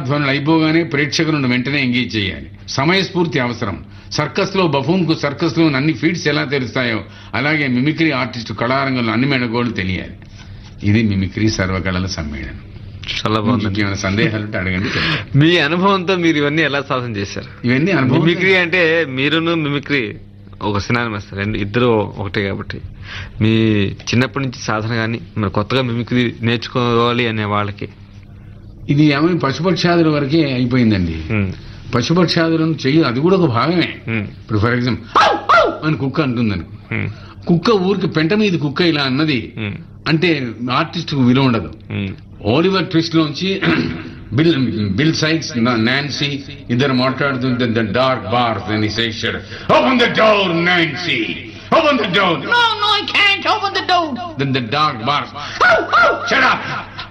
ధ్వనులు అయిపోగానే ప్రేక్షకులను వెంటనే ఎంగేజ్ చేయాలి సమయస్ఫూర్తి అవసరం సర్కస్ లో బఫూన్ కు సర్కస్ లో అన్ని ఫీడ్స్ ఎలా తెలుస్తాయో అలాగే మిమిక్రీ ఆర్టిస్ట్ కళారంగంలో అన్ని మెడగోళ్ళు తెలియాలి ఇది మిమిక్రీ సర్వకళల సమ్మేళనం చాలా మీకు బాగుందండి ఏమైనా సందేహాలు ఉంటే అడగండి చెప్తాను. మీ అనుభవంతో మీరు ఇవన్నీ ఎలా సాధన చేశారు ఇవన్నీ అనుభవం మిమిక్రీ అంటే మీరును మిమిక్రీ ఒక సినానిమస్ రెండు ఇద్దరు ఒకటే కాబట్టి మీ చిన్నప్పటి నుంచి సాధన కానీ మరి కొత్తగా మిమిక్రీ నేర్చుకోవాలి అనే వాళ్ళకి ఇది ఏమైనా పశుపక్షాదుల వరకే అయిపోయిందండి ఉమ్, పశుపక్షాదులను చెయ్యి అది కూడా ఒక భాగమే ఉమ్, ఇప్పుడు ఫర్ ఎగ్జాంపుల్ అని కుక్క అంటుందని ఉమ్, కుక్క ఊరికి పెంట మీద కుక్క ఇలా అన్నది ఉమ్, అంటే ఆర్టిస్ట్ కు విలువ ఉండదు ఉమ్, ఓలివర్ ట్విస్ట్ లోంచి బిల్ బిల్ సైక్స్ నాన్సీ ఇద్దరు మాట్లాడుతుంటే ద డార్క్ బార్ అని సేషడ్ open the door Nancy open the door no no I can't open the door then the dark bar shut up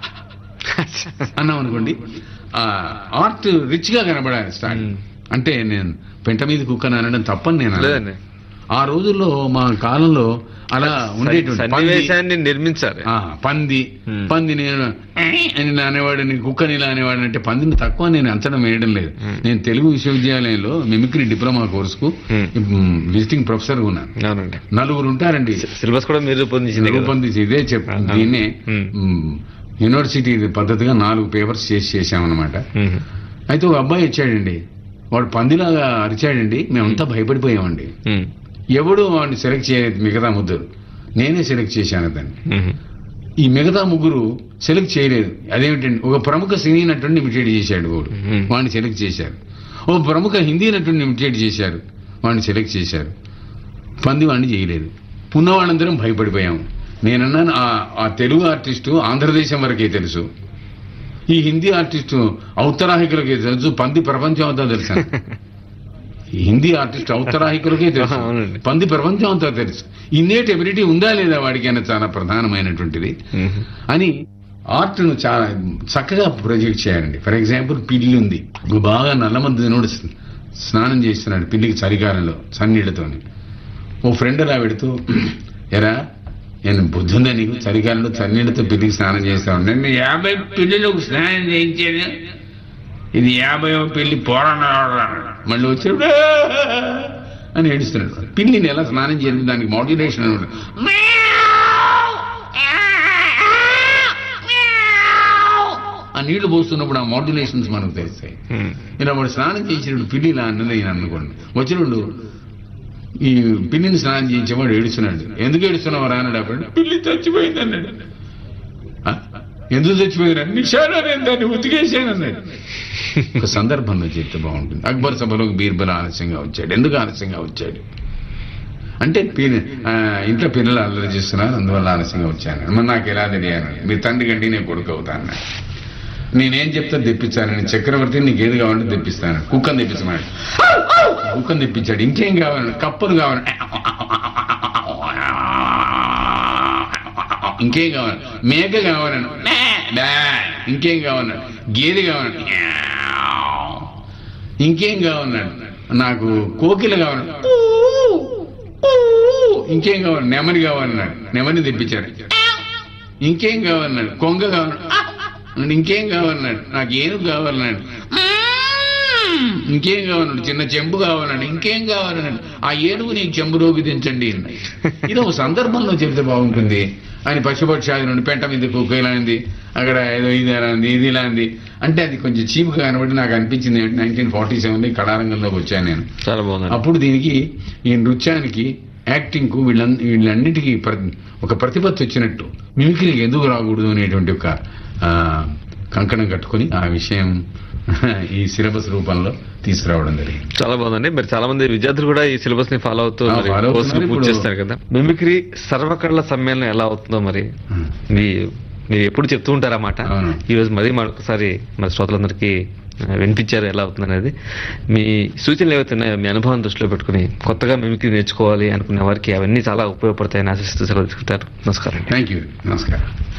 అన్నాం అనుకోండి ఆర్ట్ రిచ్ గా కనబడాలి start Hmm. అంటే నేను పెంట మీద కుక్కని అనడం తప్పని నేను అనను. లేదండి ఆ రోజుల్లో మా కాలంలో అలా ఉండేటువంటి పంది- సన్నివేశాన్ని నిర్మించాలి ఆ, పంది Hmm. పంది నేను అని ఇలా అనేవాడిని కుక్కని ఇలా అనేవాడిని అంటే పందిని తక్కువ నేను అంచనా వేయడం లేదు Hmm. నేను తెలుగు విశ్వవిద్యాలయంలో మిమిక్రీ డిప్లొమా కోర్సుకు Hmm. విజిటింగ్ ప్రొఫెసర్ ఉన్నాను అవునండి నలుగురు ఉంటారండి సిలబస్ కూడా మీరు రూపొందించింది కదా రూపొందించి ఇదే చెప్ Ah. దీన్నే Hmm. మ్, యూనివర్సిటీ పద్ధతిగా నాలుగు పేపర్స్ చేసి చేశామన్నమాట ఉమ్, అయితే ఒక అబ్బాయి వచ్చాడండి వాడు పందిలాగా అరిచాడండి మేమంతా భయపడిపోయామండి ఉమ్, ఎవడు వాడిని సెలెక్ట్ చేయలేదు మిగతా ముగ్గురు నేనే సెలెక్ట్ చేశాను దాన్ని ఉమ్, ఈ మిగతా ముగ్గురు సెలెక్ట్ చేయలేదు అదేమిటండి ఒక ప్రముఖ సినీ నటుడిని ఇమిటేట్ చేశాడు వాడు Hmm. వాడిని సెలెక్ట్ చేశారు ఓ ప్రముఖ హిందీ నటుడిని ఇమిటేట్ చేశారు వాడిని సెలెక్ట్ చేశారు పంది వాడిని చేయలేదు ఉన్నవాళ్ళందరం భయపడిపోయాము నేనన్నాను ఆ- ఆ తెలుగు ఆర్టిస్టు ఆంధ్రదేశం వరకే తెలుసు ఈ హిందీ ఆర్టిస్టు ఔత్తరాహికులకే తెలుసు పంది ప్రపంచం అంతా తెలుసు ఈ హిందీ ఆర్టిస్ట్ ఔత్తరాహికులకే తెలుసు అవునండి. పంది ప్రపంచం అంతా తెలుసు ఇన్నేట్ ఎబిలిటీ ఉందా లేదా వాడికి అన్న చాలా ప్రధానమైనటువంటిది ఉమ్, అని ఆర్ట్ను చాలా చక్కగా ప్రొజెక్ట్ చేయాలండి ఫర్ ఎగ్జాంపుల్ పిల్లి ఉంది బాగా నల్లమంది తినోడు స్నానం చేస్తున్నాడు పిల్లికి చలికాలంలో చన్నీళ్లతోని ఓ ఫ్రెండ్ అలా పెడుతూ ఎరా నేను బుద్ధుందా నీకు చలికాలంలో చన్నీళ్లతో పిల్లికి స్నానం చేస్తాను నేను యాభై పిల్లిలకు స్నానం చేయించాను ఇది యాభై పిల్లి పోరాడు మళ్ళీ వచ్చాడు అని ఏడుస్తున్నాడు పిల్లిని ఎలా స్నానం చేయాలి దానికి మోటివేషన్ అనమాట ఆ నీళ్లు పోస్తున్నప్పుడు ఆ మోడ్యులేషన్స్ మనకు తెలుస్తాయి ఉమ్, ఇలా వాడు స్నానం చేసినప్పుడు పిల్లి ఇలా అన్నది ఈయన అనుకోండి వచ్చినప్పుడు ఈ పిల్లిని స్నానం చేయించేవాడు ఏడుస్తున్నాడు ఎందుకు ఏడుస్తున్నావు రా అన్నాడు అప్పుడు పిల్లి చచ్చిపోయింది అన్నాడు "ఆ? ఎందుకు చచ్చిపోయింది నిషాలో నేను దాన్ని ఉతికేసాను అన్నాడు ఒక సందర్భంలో చెప్తే బాగుంటుంది అక్బర్ సభలోకి బీర్బల్ ఆలస్యంగా వచ్చాడు ఎందుకు ఆలస్యంగా వచ్చాడు అంటే పి- ఆ, ఇంట్లో పిల్లలు అల్లరి చేస్తున్నారు అందువల్ల ఆలస్యంగా వచ్చాను మరి నాకు ఎలా తెలియాలి మీ తండ్రి కంటే నేను కొడుకు అవుతాను నేనేం చెప్తా తెప్పించానని చక్రవర్తి నీకు ఏది కావాలంటే తెప్పిస్తాను కుక్కను తెప్పించమన్నాడు కుక్కను తెప్పించాడు ఇంకేం కావాలి కప్పలు కావాలి ఇంకేం కావాలి మేక కావాలను మే. ఇంకేం కావాలన్నాడు గేదె కావాలన్నాడు ఇంకేం కావాలన్నాడు నాకు కోకిల కావాలి ఇంకేం కావాలి నెమలి కావాలన్నాడు నెమలి తెప్పించాడు ఇంకేం కావాలన్నాడు కొంగ కావాలన్నాడు అన్నాడు. ఇంకేం కావాలన్నాడు నాకు ఏనుగు కావాలన్నాడు ఇంకేం కావాలన్నాడు చిన్న చెంబు కావాలన్నాడు ఇంకేం కావాలన్నాడు ఆ ఏనుగు నీకు చెంబులోకి దించండి అన్నాడు. ఇది ఒక సందర్భంలో చెబితే బాగుంటుంది ఆయన పశుపక్షాది నుండి పెంట మీద కుక్క ఇలా ఉంది అక్కడ ఏదో ఇది ఇలా ఉంది ఇది ఇలా ఉంది అంటే అది కొంచెం చీప్గా కనబడి నాకు అనిపించింది నైన్టీన్ ఫార్టీ సెవెన్లో కళారంగంలోకి వచ్చాను నేను చాలా బాగుందండి అప్పుడు దీనికి ఈ నృత్యానికి యాక్టింగ్ కు వీళ్ళ వీళ్ళన్నిటికీ ప్ర- ఒక ప్రతిపత్తి వచ్చినట్టు మిమిక్రీకి ఎందుకు రాకూడదు అనేటువంటి ఒక ఆ, కంకణం కట్టుకొని ఆ విషయం ఈ సిలబస్ రూపంలో తీసుకురావడం జరిగింది చాలా బాగుందండి మరి చాలా మంది విద్యార్థులు కూడా ఈ సిలబస్ ని ఫాలో అవుతూ ఆ, మరి follow కోర్సుని అవుతున్నారు. పూర్తి ఇప్పుడు- చేస్తారు కదా మిమిక్రీ సర్వకళల సమ్మేళనం ఎలా అవుతుందో మరి మీ మీరు ఎప్పుడు చెప్తూ ఉంటారన్నమాట అవును. ఈ రోజు మరి మరొకసారి మన శ్రోతలందరికీ ఆ, వినిపించారు ఎలా అవుతుంది అనేది మీ సూచనలు ఏవైతే ఉన్నాయో మీ అనుభవం దృష్టిలో పెట్టుకుని కొత్తగా మిమిక్రీ నేర్చుకోవాలి అనుకునే వారికి అవన్నీ చాలా ఉపయోగపడతాయని ఆశిస్తూ సెలవు తీసుకుంటారు నమస్కారం థ్యాంక్ యూ నమస్కారం